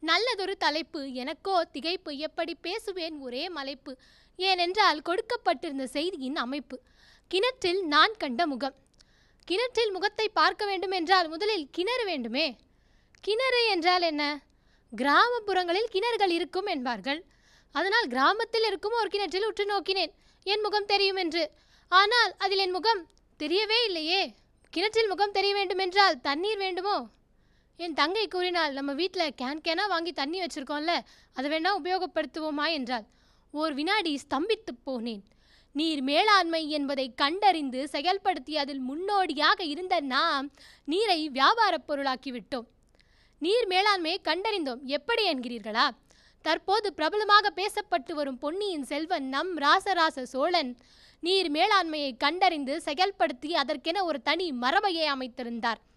நல்லதொரு தலைப்பு எனக்கோ திகைப்பு எப்படி பேசுவேன் ஒரே மலைப்பு ஏனென்றால் கொடுக்கப்பட்டிருந்த செய்தியின் அமைப்பு கிணற்றில் நான் கண்ட முகம் கிணற்றில் முகத்தை பார்க்க வேண்டும் என்றால் முதலில் கிணறு வேண்டுமே கிணறு என்றால் என்ன கிராமப்புறங்களில் கிணறுகள் இருக்கும் என்பார்கள் அதனால் கிராமத்தில் இருக்கும் ஒரு கிணற்றில் உற்று நோக்கினேன் என் முகம் தெரியும் என்று ஆனால் அதில் என் முகம் தெரியவே இல்லையே கிணற்றில் முகம் தெரிய வேண்டுமென்றால் தண்ணீர் வேண்டுமோ என் தங்கை கூறினாள் நம்ம வீட்டில் கேன் கேனாக வாங்கி தண்ணி வச்சிருக்கோம்ல அதை வேணா உபயோகப்படுத்துவோமா என்றாள் ஓர் வினாடி ஸ்தம்பித்து போனேன் நீர் மேலாண்மை என்பதை கண்டறிந்து செயல்படுத்தி அதில் முன்னோடியாக இருந்த நாம் நீரை வியாபாரப் பொருளாக்கி விட்டோம் நீர் மேலாண்மையை கண்டறிந்தோம் எப்படி என்கிறீர்களா தற்போது பிரபலமாக பேசப்பட்டு வரும் பொன்னியின் செல்வன் நம் ராசராச சோழன் நீர் மேலாண்மையை கண்டறிந்து செயல்படுத்தி அதற்கென ஒரு தனி மரபையை அமைத்திருந்தார்